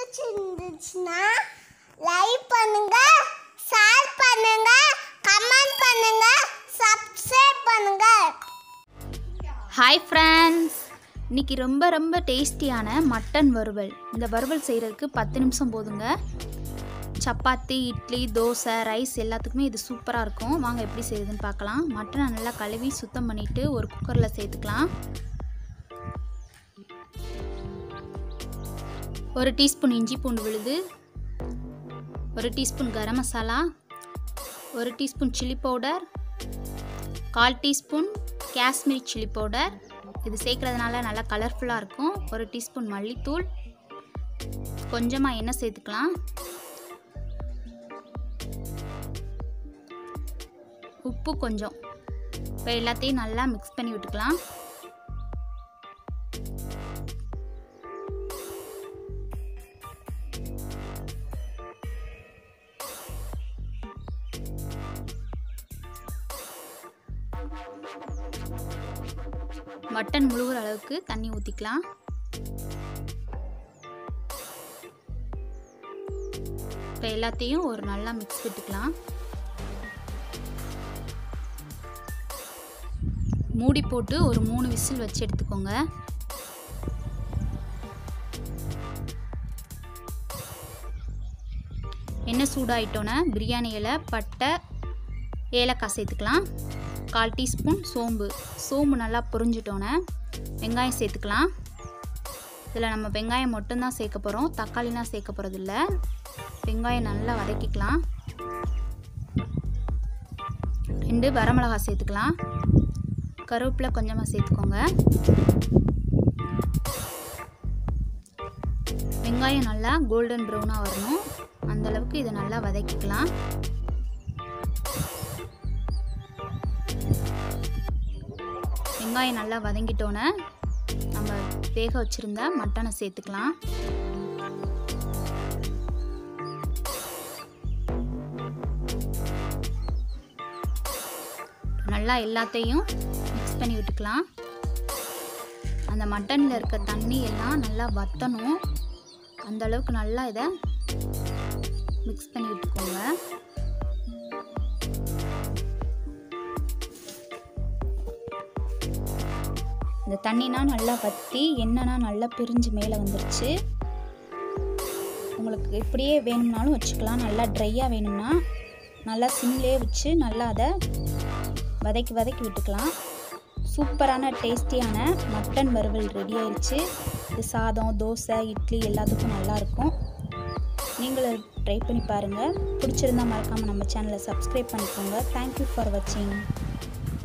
பிடிச்சிருந்துச்சுன்னா லைக் பண்ணுங்க ஷேர் பண்ணுங்க கமெண்ட் பண்ணுங்க சப்ஸ்கிரைப் பண்ணுங்க ஹாய் ஃப்ரெண்ட்ஸ் இன்னைக்கு ரொம்ப ரொம்ப டேஸ்டியான மட்டன் வறுவல் இந்த வறுவல் செய்கிறதுக்கு பத்து நிமிஷம் போதுங்க சப்பாத்தி இட்லி தோசை ரைஸ் எல்லாத்துக்குமே இது சூப்பராக இருக்கும் வாங்க எப்படி செய்யுதுன்னு பார்க்கலாம் மட்டனை நல்லா கழுவி சுத்தம் பண்ணிவிட்டு ஒரு குக்கரில் சேர்த்துக்கலாம் ஒரு டீஸ்பூன் இஞ்சி பூண்டு விழுது ஒரு டீஸ்பூன் கரம் மசாலா ஒரு டீஸ்பூன் சில்லி பவுடர் கால் டீஸ்பூன் காஷ்மீரி சில்லி பவுடர் இது சேர்க்குறதுனால நல்லா கலர்ஃபுல்லாக இருக்கும் ஒரு டீஸ்பூன் மல்லித்தூள் கொஞ்சமாக எண்ணெய் சேர்த்துக்கலாம் உப்பு கொஞ்சம் இப்போ எல்லாத்தையும் நல்லா மிக்ஸ் பண்ணி விட்டுக்கலாம் மட்டன் முழுகிற அளவுக்கு தண்ணி ஊற்றிக்கலாம் இப்போ எல்லாத்தையும் ஒரு நல்லா மிக்ஸ் விட்டுக்கலாம் மூடி போட்டு ஒரு மூணு விசில் வச்சு எடுத்துக்கோங்க எண்ணெய் சூடாயிட்டோன்னே பிரியாணி இலை பட்டை ஏலக்காய் சேர்த்துக்கலாம் கால் டீஸ்பூன் சோம்பு சோம்பு நல்லா பொரிஞ்சிட்டோன்னே வெங்காயம் சேர்த்துக்கலாம் இதில் நம்ம வெங்காயம் மட்டும்தான் சேர்க்க போகிறோம் தக்காளிலாம் சேர்க்க போகிறது இல்லை வெங்காயம் நல்லா வதக்கிக்கலாம் ரெண்டு வரமிளகாய் சேர்த்துக்கலாம் கருவேப்பிலை கொஞ்சமாக சேர்த்துக்கோங்க வெங்காயம் நல்லா கோல்டன் ப்ரௌனாக வரணும் அந்தளவுக்கு இதை நல்லா வதக்கிக்கலாம் வெங்காயம் நல்லா வதங்கிட்டோன்னே நம்ம வேக வச்சுருந்த மட்டனை சேர்த்துக்கலாம் நல்லா எல்லாத்தையும் மிக்ஸ் பண்ணி விட்டுக்கலாம் அந்த மட்டனில் இருக்க தண்ணி எல்லாம் நல்லா வற்றணும் அந்த அளவுக்கு நல்லா இதை மிக்ஸ் பண்ணி விட்டுக்கோங்க இந்த தண்ணினா நல்லா வற்றி எண்ணெய்னா நல்லா பிரிஞ்சு மேலே வந்துருச்சு உங்களுக்கு இப்படியே வேணும்னாலும் வச்சுக்கலாம் நல்லா ட்ரையாக வேணும்னா நல்லா சிம்லேயே வச்சு நல்லா அதை வதக்கி வதக்கி விட்டுக்கலாம் சூப்பரான டேஸ்டியான மட்டன் வறுவல் ரெடி ஆயிடுச்சு இது சாதம் தோசை இட்லி எல்லாத்துக்கும் நல்லாயிருக்கும் நீங்களும் ட்ரை பண்ணி பாருங்கள் பிடிச்சிருந்தா மறக்காமல் நம்ம சேனலை சப்ஸ்கிரைப் பண்ணிக்கோங்க தேங்க்யூ ஃபார் வாட்சிங்